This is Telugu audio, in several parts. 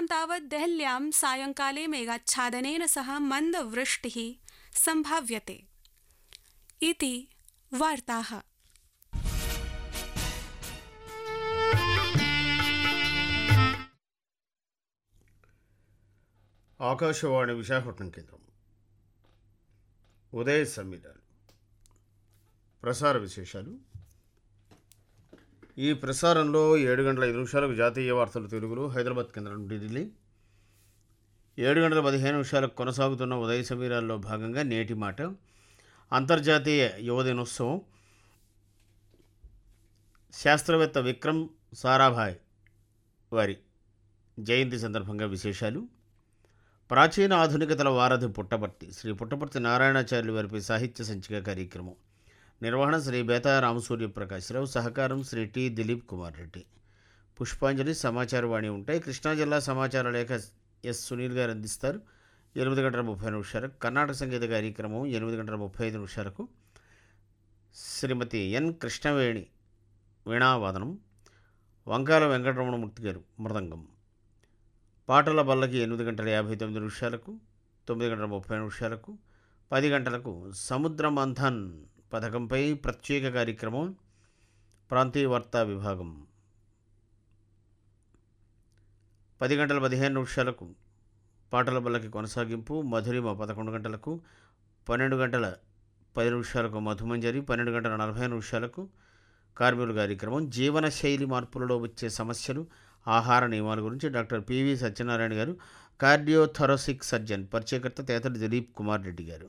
सायं तावत् देहल्यां सायंकाले मेघाच्छादनेन सह मन्दवृष्टिः सम्भाव्यते इति वार्ताः ఆకాశవాణి విశాఖపట్నం కేంద్రం ఉదయ సమీరాలు ప్రసార విశేషాలు ఈ ప్రసారంలో ఏడు గంటల ఐదు నిమిషాలకు జాతీయ వార్తలు తెలుగులో హైదరాబాద్ కేంద్రం నుండి ఢిల్లీ ఏడు గంటల పదిహేను నిమిషాలకు కొనసాగుతున్న ఉదయ సమీరాల్లో భాగంగా నేటి మాట అంతర్జాతీయ యువ దినోత్సవం శాస్త్రవేత్త విక్రమ్ సారాభాయ్ వారి జయంతి సందర్భంగా విశేషాలు ప్రాచీన ఆధునికతల వారధి పుట్టపర్తి శ్రీ పుట్టపర్తి నారాయణాచార్యులు వారిపై సాహిత్య సంచిక కార్యక్రమం నిర్వహణ శ్రీ బేతా రామసూర్యప్రకాశ్రావు సహకారం శ్రీ టి దిలీప్ కుమార్ రెడ్డి పుష్పాంజలి సమాచారవాణి ఉంటాయి కృష్ణా జిల్లా సమాచార లేఖ ఎస్ సునీల్ గారు అందిస్తారు ఎనిమిది గంటల ముప్పై నిమిషాలకు కర్ణాటక సంగీత కార్యక్రమం ఎనిమిది గంటల ముప్పై ఐదు నిమిషాలకు శ్రీమతి ఎన్ కృష్ణవేణి వీణావాదనం వంకాల వెంకటరమణమూర్తి గారు మృదంగం పాటల బల్లకి ఎనిమిది గంటల యాభై తొమ్మిది నిమిషాలకు తొమ్మిది గంటల ముప్పై నిమిషాలకు పది గంటలకు సముద్ర మంథన్ పథకంపై ప్రత్యేక కార్యక్రమం ప్రాంతీయ వార్తా విభాగం పది గంటల పదిహేను నిమిషాలకు పాటల బల్లకి కొనసాగింపు మధురిమ పదకొండు గంటలకు పన్నెండు గంటల పది నిమిషాలకు మధుమంజరి పన్నెండు గంటల నలభై నిమిషాలకు కార్మికుల కార్యక్రమం జీవన శైలి మార్పులలో వచ్చే సమస్యలు ఆహార నియమాల గురించి డాక్టర్ పివి సత్యనారాయణ గారు కార్డియోథొరసిక్ సర్జన్ పరిచయకర్త తేతడి దిలీప్ కుమార్ రెడ్డి గారు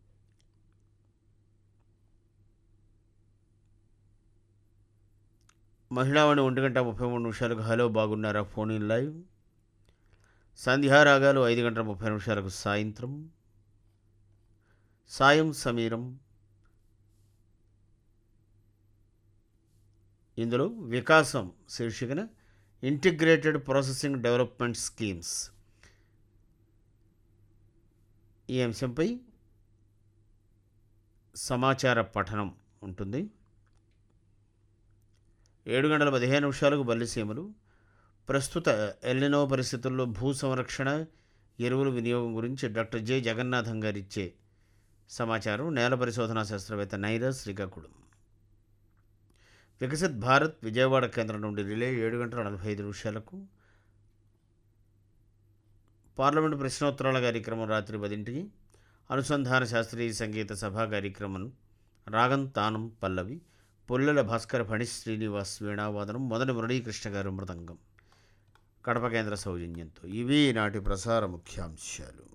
మహిళావాణి ఒంటి గంట ముప్పై మూడు నిమిషాలకు హలో బాగున్నారా ఫోన్ ఇన్ లైవ్ సంధ్యారాగాలు ఐదు గంటల ముప్పై నిమిషాలకు సాయంత్రం సాయం సమీరం ఇందులో వికాసం శీర్షికన ఇంటిగ్రేటెడ్ ప్రాసెసింగ్ డెవలప్మెంట్ స్కీమ్స్ ఈ అంశంపై సమాచార పఠనం ఉంటుంది ఏడు గంటల పదిహేను నిమిషాలకు బల్లిసీమలు ప్రస్తుత ఎల్లినో పరిస్థితుల్లో భూ సంరక్షణ ఎరువుల వినియోగం గురించి డాక్టర్ జె జగన్నాథం గారు ఇచ్చే సమాచారం నేల పరిశోధనా శాస్త్రవేత్త నైరా శ్రీకాకుళం వికసిత్ భారత్ విజయవాడ కేంద్రం నుండి రిలే ఏడు గంటల నలభై ఐదు నిమిషాలకు పార్లమెంటు ప్రశ్నోత్తరాల కార్యక్రమం రాత్రి పదింటికి అనుసంధాన శాస్త్రీయ సంగీత సభా కార్యక్రమం రాగం తానం పల్లవి పుల్లెల భాస్కర్ ఫణి శ్రీనివాస్ వీణావాదనం మొదటి మురళీకృష్ణ గారు మృదంగం కడప కేంద్ర సౌజన్యంతో ఇవి నాటి ప్రసార ముఖ్యాంశాలు